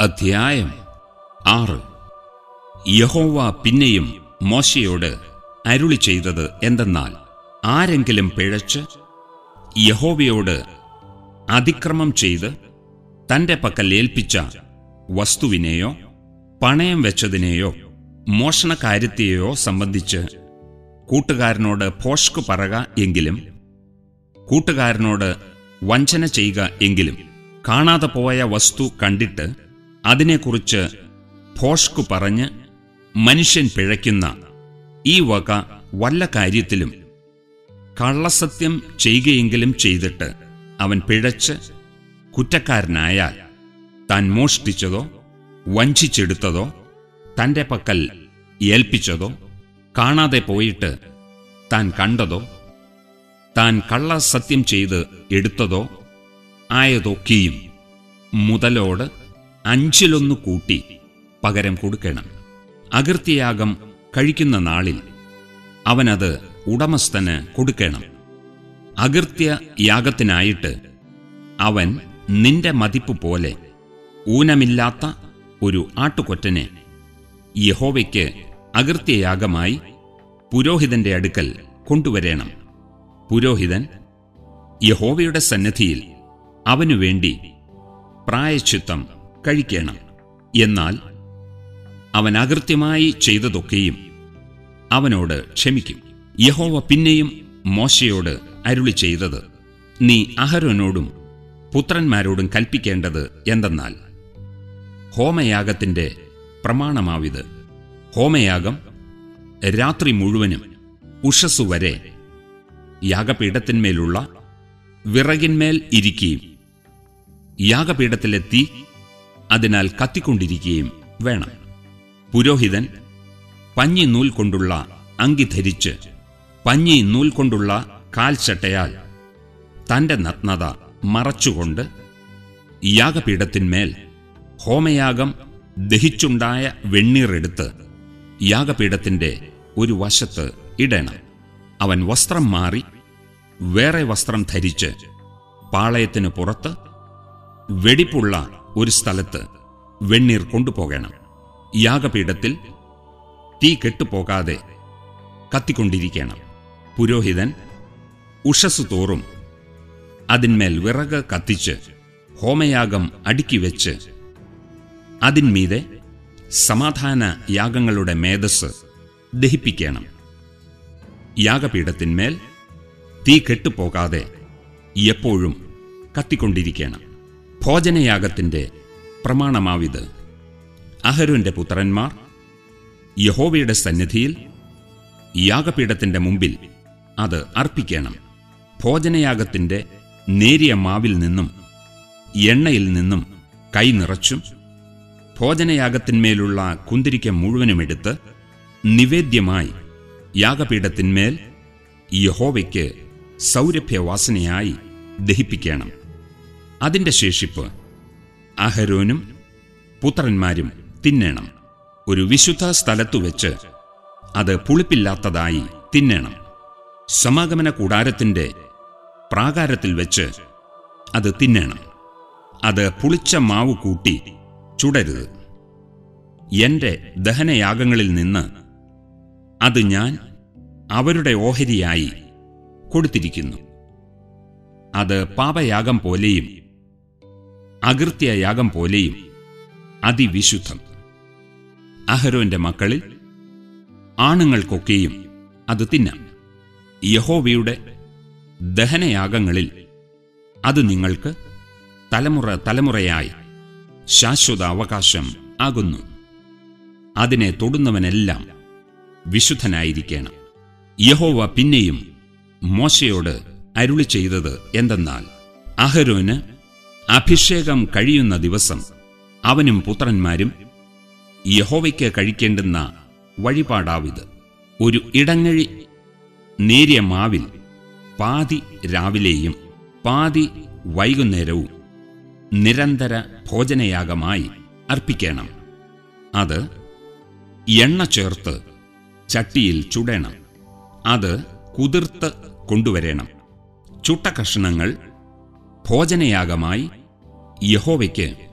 അധ്യായം ആറ് യഹോവ പിന്നെയും മോശയോട് അരുളി ചെയ്തത് എന്തെന്നാൽ ആരെങ്കിലും പിഴച്ച് യഹോവയോട് അതിക്രമം ചെയ്ത് തന്റെ പക്കൽ ഏൽപ്പിച്ച വസ്തുവിനെയോ പണയം വെച്ചതിനെയോ മോഷണകാര്യത്തെയോ സംബന്ധിച്ച് കൂട്ടുകാരനോട് ഭോഷ്കു പറക എങ്കിലും കൂട്ടുകാരനോട് വഞ്ചന ചെയ്യുക എങ്കിലും കാണാതെ പോയ വസ്തു കണ്ടിട്ട് അതിനെക്കുറിച്ച് ഭോഷ്കു പറഞ്ഞ് മനുഷ്യൻ പിഴയ്ക്കുന്ന ഈ വക വല്ല കാര്യത്തിലും കള്ളസത്യം ചെയ്യുകയെങ്കിലും ചെയ്തിട്ട് അവൻ പിഴച്ച് കുറ്റക്കാരനായാൽ താൻ മോഷ്ടിച്ചതോ വഞ്ചിച്ചെടുത്തതോ തന്റെ പക്കൽ ഏൽപ്പിച്ചതോ കാണാതെ പോയിട്ട് താൻ കണ്ടതോ താൻ കള്ളസത്യം ചെയ്ത് എടുത്തതോ ആയതൊക്കെയും മുതലോട് അഞ്ചിലൊന്നു കൂട്ടി പകരം കൊടുക്കണം അകൃത്യയാഗം കഴിക്കുന്ന നാളിൽ അവനത് ഉടമസ്ഥന് കൊടുക്കണം അകൃത്യ യാഗത്തിനായിട്ട് അവൻ നിന്റെ മതിപ്പ് പോലെ ഊനമില്ലാത്ത ഒരു ആട്ടുകൊറ്റനെ യഹോവയ്ക്ക് അകൃത്യയാഗമായി പുരോഹിതന്റെ അടുക്കൽ കൊണ്ടുവരേണം പുരോഹിതൻ യഹോവയുടെ സന്നിധിയിൽ അവനു വേണ്ടി പ്രായശ്ചിത്തം കഴിക്കണം എന്നാൽ അവൻ അകൃത്യമായി ചെയ്തതൊക്കെയും അവനോട് ക്ഷമിക്കും യഹോവ പിന്നെയും മോശയോട് അരുളി ചെയ്തത് നീ അഹരോനോടും പുത്രന്മാരോടും കൽപ്പിക്കേണ്ടത് എന്തെന്നാൽ ഹോമയാഗത്തിന്റെ പ്രമാണമാവിത് ഹോമയാഗം രാത്രി മുഴുവനും ഉഷസ്സു വരെ യാഗപീഠത്തിന്മേലുള്ള വിറകിന്മേൽ ഇരിക്കുകയും യാഗപീഠത്തിലെ തീ അതിനാൽ കത്തിക്കൊണ്ടിരിക്കുകയും വേണം പുരോഹിതൻ പഞ്ഞി നൂൽ കൊണ്ടുള്ള അങ്കി ധരിച്ച് പഞ്ഞി നൂൽ കൊണ്ടുള്ള കാൽച്ചട്ടയാൽ തന്റെ നഗ്നത മറച്ചുകൊണ്ട് യാഗപീഠത്തിന്മേൽ ഹോമയാഗം ദഹിച്ചുണ്ടായ വെണ്ണീറെടുത്ത് യാഗപീഠത്തിന്റെ ഒരു വശത്ത് ഇടണം അവൻ വസ്ത്രം മാറി വേറെ വസ്ത്രം ധരിച്ച് പാളയത്തിന് പുറത്ത് വെടിപ്പുള്ള ഒരു സ്ഥലത്ത് വെണ്ണീർ കൊണ്ടുപോകണം യാഗപീഠത്തിൽ തീ കെട്ടുപോകാതെ കത്തിക്കൊണ്ടിരിക്കണം പുരോഹിതൻ ഉഷസ് തോറും അതിന്മേൽ വിറക് കത്തിച്ച് ഹോമയാഗം അടുക്കി വെച്ച് അതിന്മീതെ സമാധാന യാഗങ്ങളുടെ മേധസ് ദഹിപ്പിക്കണം യാഗപീഠത്തിന്മേൽ തീ കെട്ടുപോകാതെ എപ്പോഴും കത്തിക്കൊണ്ടിരിക്കണം ഭോജനയാഗത്തിന്റെ പ്രമാണമാവിത് അഹരോന്റെ പുത്രന്മാർ യഹോവയുടെ സന്നിധിയിൽ യാഗപീഠത്തിന്റെ മുമ്പിൽ അത് അർപ്പിക്കണം ഭോജനയാഗത്തിന്റെ നേരിയ മാവിൽ നിന്നും എണ്ണയിൽ നിന്നും കൈ നിറച്ചും ഭോജനയാഗത്തിന്മേലുള്ള കുന്തിരിക്ക മുഴുവനുമെടുത്ത് നിവേദ്യമായി യാഗപീഠത്തിന്മേൽ യഹോവയ്ക്ക് സൗരഭ്യവാസനയായി ദഹിപ്പിക്കണം അതിന്റെ ശേഷിപ്പ് അഹരോനും പുത്രന്മാരും തിന്നണം ഒരു വിശുദ്ധ സ്ഥലത്തു വെച്ച് അത് പുളിപ്പില്ലാത്തതായി തിന്നണം സമാഗമന കൂടാരത്തിന്റെ പ്രാകാരത്തിൽ വെച്ച് അത് തിന്നണം അത് പുളിച്ച മാവ് കൂട്ടി ചുടരുത് എന്റെ ദഹനയാഗങ്ങളിൽ നിന്ന് അത് ഞാൻ അവരുടെ ഓഹരിയായി കൊടുത്തിരിക്കുന്നു അത് പാപയാഗം പോലെയും അകൃത്യയാഗം പോലെയും അതിവിശുദ്ധം അഹരോന്റെ മക്കളിൽ ആണുങ്ങൾക്കൊക്കെയും അത് തിന്നാം യഹോവയുടെ ദഹനയാഗങ്ങളിൽ അത് നിങ്ങൾക്ക് തലമുറ തലമുറയായി ശാശ്വത അവകാശം ആകുന്നു അതിനെ തൊടുന്നവനെല്ലാം വിശുദ്ധനായിരിക്കണം യഹോവ പിന്നെയും മോശയോട് അരുളി ചെയ്തത് എന്തെന്നാൽ അഹരോന് അഭിഷേകം കഴിയുന്ന ദിവസം അവനും പുത്രന്മാരും യഹോവയ്ക്ക് കഴിക്കേണ്ടുന്ന വഴിപാടാവിത് ഒരു ഇടങ്ങഴി നേരിയ മാവിൽ പാതി രാവിലെയും പാതി വൈകുന്നേരവും നിരന്തര ഭോജനയാഗമായി അർപ്പിക്കണം അത് എണ്ണ ചേർത്ത് ചട്ടിയിൽ ചുടണം അത് കുതിർത്ത് കൊണ്ടുവരണം ചുട്ട കഷണങ്ങൾ ഭോജനയാഗമായി യഹോവയ്ക്ക്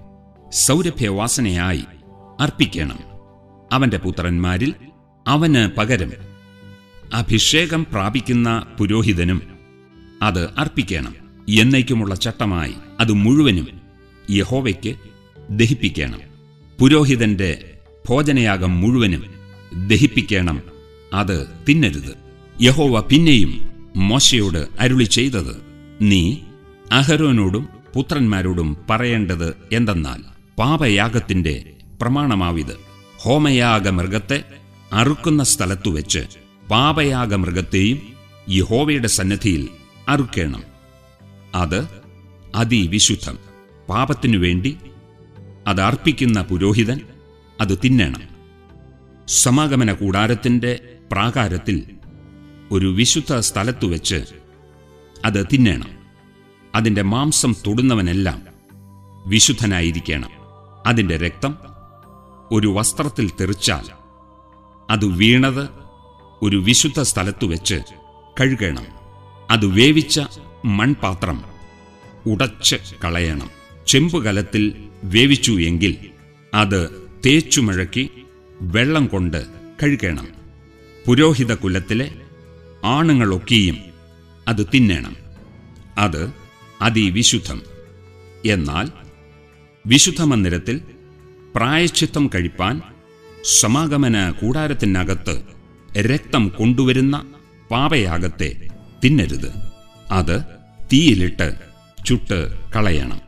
സൗരഭ്യവാസനയായി അർപ്പിക്കണം അവന്റെ പുത്രന്മാരിൽ അവന് പകരം അഭിഷേകം പ്രാപിക്കുന്ന പുരോഹിതനും അത് അർപ്പിക്കണം എന്നേക്കുമുള്ള ചട്ടമായി അത് മുഴുവനും യഹോവയ്ക്ക് ദഹിപ്പിക്കണം പുരോഹിതന്റെ ഭോജനയാഗം മുഴുവനും ദഹിപ്പിക്കണം അത് തിന്നരുത് യഹോവ പിന്നെയും മോശയോട് അരുളി ചെയ്തത് നീ അഹരോനോടും പുത്രന്മാരോടും പറയേണ്ടത് എന്തെന്നാൽ പാപയാഗത്തിന്റെ പ്രമാണമാവിത് ഹോമയാഗമൃഗത്തെ അറുക്കുന്ന സ്ഥലത്തു വെച്ച് പാപയാഗമൃഗത്തെയും യഹോവയുടെ സന്നദ്ധിയിൽ അറുക്കേണം അത് അതിവിശുദ്ധം പാപത്തിനു വേണ്ടി അത് അർപ്പിക്കുന്ന പുരോഹിതൻ അത് തിന്നണം സമാഗമന കൂടാരത്തിന്റെ പ്രാകാരത്തിൽ ഒരു വിശുദ്ധ സ്ഥലത്തു വെച്ച് അത് തിന്നണം അതിന്റെ മാംസം തൊടുന്നവനെല്ലാം വിശുദ്ധനായിരിക്കണം അതിന്റെ രക്തം ഒരു വസ്ത്രത്തിൽ തെറിച്ചാൽ അത് വീണത് ഒരു വിശുദ്ധ സ്ഥലത്തു വെച്ച് കഴുകണം അത് വേവിച്ച മൺപാത്രം ഉടച്ച് കളയണം ചെമ്പുകലത്തിൽ വേവിച്ചു എങ്കിൽ അത് തേച്ചുമഴക്കി വെള്ളം കൊണ്ട് കഴുകണം പുരോഹിത കുലത്തിലെ ആണുങ്ങളൊക്കെയും അത് തിന്നണം അത് അതിവിശുദ്ധം എന്നാൽ വിശുദ്ധമന്ദിരത്തിൽ പ്രായശ്ചിത്തം കഴിപ്പാൻ സമാഗമന കൂടാരത്തിനകത്ത് രക്തം കൊണ്ടുവരുന്ന പാപയാഗത്തെ തിന്നരുത് അത് തീയിലിട്ട് ചുട്ട് കളയണം